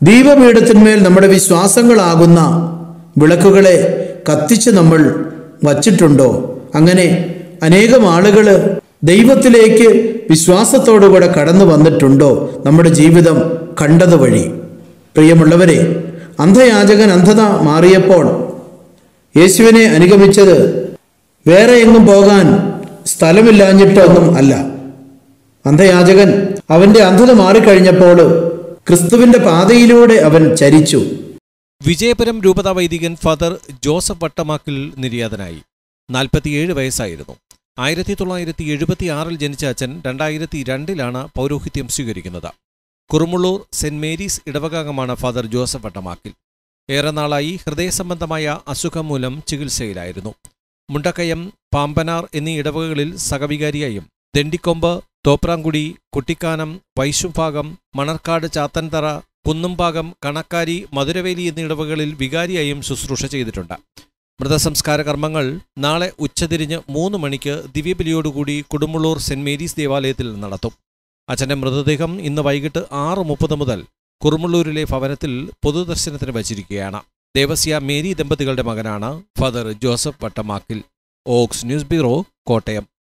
ദീപപീഠത്തിന്മേൽ നമ്മുടെ വിശ്വാസങ്ങളാകുന്ന വിളക്കുകളെ കത്തിച്ച് നമ്മൾ വച്ചിട്ടുണ്ടോ അങ്ങനെ അനേകം ആളുകൾ ദൈവത്തിലേക്ക് വിശ്വാസത്തോടുകൂടെ കടന്നു വന്നിട്ടുണ്ടോ നമ്മുടെ ജീവിതം കണ്ടത് വഴി പ്രിയമുള്ളവരെ അന്ധയാചകൻ അന്ധത മാറിയപ്പോൾ യേശുവിനെ അനുഗമിച്ചത് വേറെ എങ്ങും പോകാൻ സ്ഥലമില്ലാഞ്ഞിട്ടൊന്നും അല്ല അന്ധയാചകൻ അവന്റെ അന്ധത മാറിക്കഴിഞ്ഞപ്പോൾ ക്രിസ്തുവിന്റെ പാതയിലൂടെ അവൻ ചരിച്ചു വിജയപുരം രൂപതാ വൈദികൻ ഫാദർ ജോസഫ് വട്ടമാക്കിൽ നിര്യാതനായി നാൽപ്പത്തിയേഴ് വയസ്സായിരുന്നു ആയിരത്തി തൊള്ളായിരത്തി എഴുപത്തിയാറിൽ ജനിച്ച അച്ഛൻ രണ്ടായിരത്തി രണ്ടിലാണ് പൗരോഹിത്യം സ്വീകരിക്കുന്നത് കുറുമുള്ളൂർ സെന്റ് മേരീസ് ഇടവകാംഗമാണ് ഫാദർ ജോസഫ് വട്ടമാക്കിൽ ഏറെ നാളായി ഹൃദയസംബന്ധമായ അസുഖം മൂലം ചികിത്സയിലായിരുന്നു മുണ്ടക്കയം പാമ്പനാർ എന്നീ ഇടവകകളിൽ സഹവികാരിയായും ദണ്ഡിക്കൊമ്പ് തോപ്രാങ്കുടി കുട്ടിക്കാനം വൈശുംഭാഗം മണർക്കാട് ചാത്തൻതറ കുന്നുംഭാഗം കണക്കാരി മധുരവേലി എന്നീ ഇടവകളിൽ വികാരിയായും ശുശ്രൂഷ ചെയ്തിട്ടുണ്ട് മൃതസംസ്കാര കർമ്മങ്ങൾ നാളെ ഉച്ചതിരിഞ്ഞ് മൂന്ന് മണിക്ക് ദിവ്യബലിയോടുകൂടി കുടുമുള്ളൂർ സെന്റ് മേരീസ് ദേവാലയത്തിൽ നടത്തും അച്ഛന്റെ മൃതദേഹം ഇന്ന് വൈകിട്ട് ആറ് മുപ്പത് മുതൽ കുറുമുള്ളൂരിലെ ഭവനത്തിൽ പൊതുദർശനത്തിന് വച്ചിരിക്കുകയാണ് ദേവസ്യ മേരി ദമ്പതികളുടെ മകനാണ് ഫാദർ ജോസഫ് വട്ടമാക്കിൽ ഓക്സ് ന്യൂസ് ബ്യൂറോ കോട്ടയം